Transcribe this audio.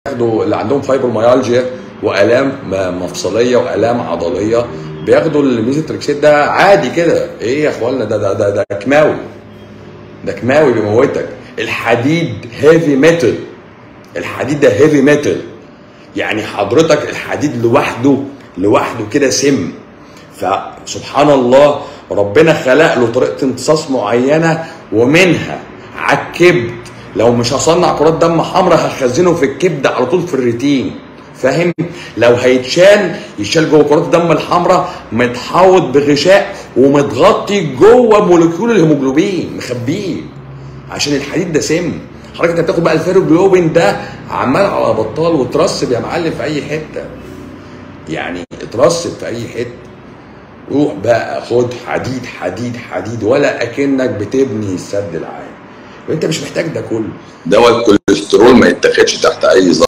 بياخدوا اللي عندهم فايبروميالجيا والام م- مفصليه والام عضليه بياخدوا الميزوتريكسيت ده عادي كده ايه يا اخوانا ده ده ده, ده كيماوي ده كيماوي بيموتك الحديد هيفي ميتال الحديد ده هيفي ميتال يعني حضرتك الحديد لوحده لوحده كده سم فسبحان الله ربنا خلق له طريقه امتصاص معينه ومنها على الكبد لو مش هصنع كرات دم حمراء هخزنه في الكبد على طول في الريتين فاهم لو هيتشال يشال جوه كرات الدم الحمراء متحوط بغشاء ومتغطي جوه مولكيول الهيموجلوبين مخبيه عشان الحديد ده سم حضرتك انت بتاخد بقى الفيروجلوبين ده عمال على بطال وترسب يا معلم في اي حته يعني اترسب في اي حته روح بقى خد حديد حديد حديد ولا اكنك بتبني السد العالي وانت مش محتاج ده كله دواء الكوليسترول ما يتاخدش تحت اي ظرف